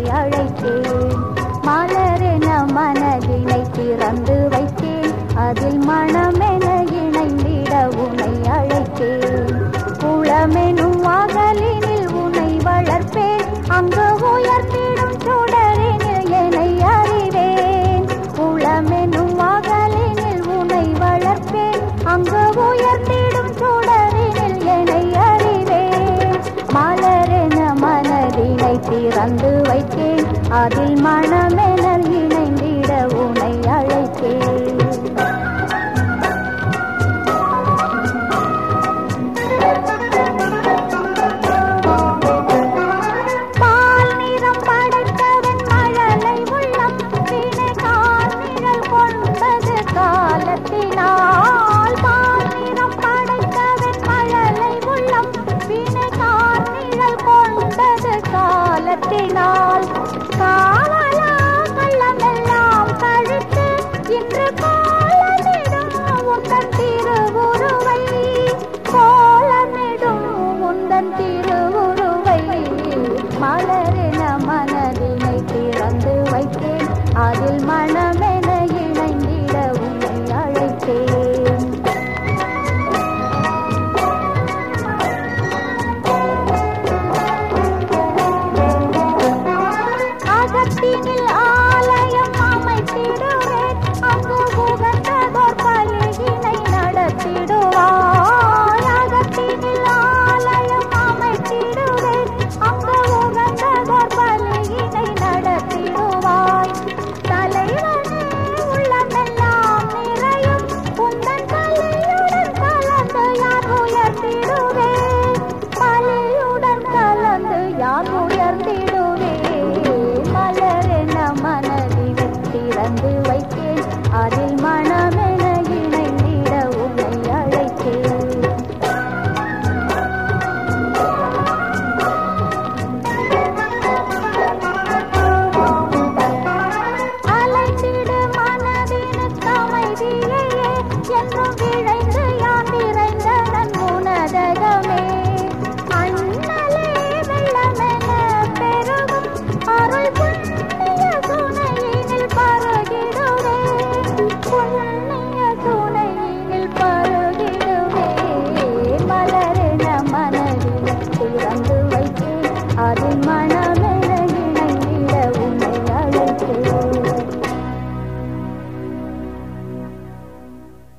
அழைத்தேன் மலரென மனதினை திறந்து வைத்தேன் அதில் மனமென இணைந்திட உனை அழைத்தேன் குளமெனும் அகலினில் உனை வளர்ப்பேன் அங்கு உயர்த்திடும் சுடரினில் என்னை அறிவேன் குளமெனும் அகலினில் உனை வளர்ப்பேன் அங்கு உயர்த்திடும் சுடரினில் என்னை அறிவேன் மலரென மனதினை திறந்து வைத்தேன் அதில் மனமென இணைந்திட உனை அழைத்தேன் பால் நிறம் படைத்தவன் மழலை உள்ளம் வீணை கார்நிழல் கொண்டது காலத்தினால் பால் நிறம் படைத்தவன் மழலை உள்ளம் வீணை கார்நிழல் கொண்டது காலத்தினால் காவலா கள்ளமெல்லாம் கழித்து இன்று கோலமிடும் உந்தன் திருவுருவை கோலமிடும் உந்தன் திருவுருவை மலரின மனதினை திறந்து வைத்தேன் அதில் மனமென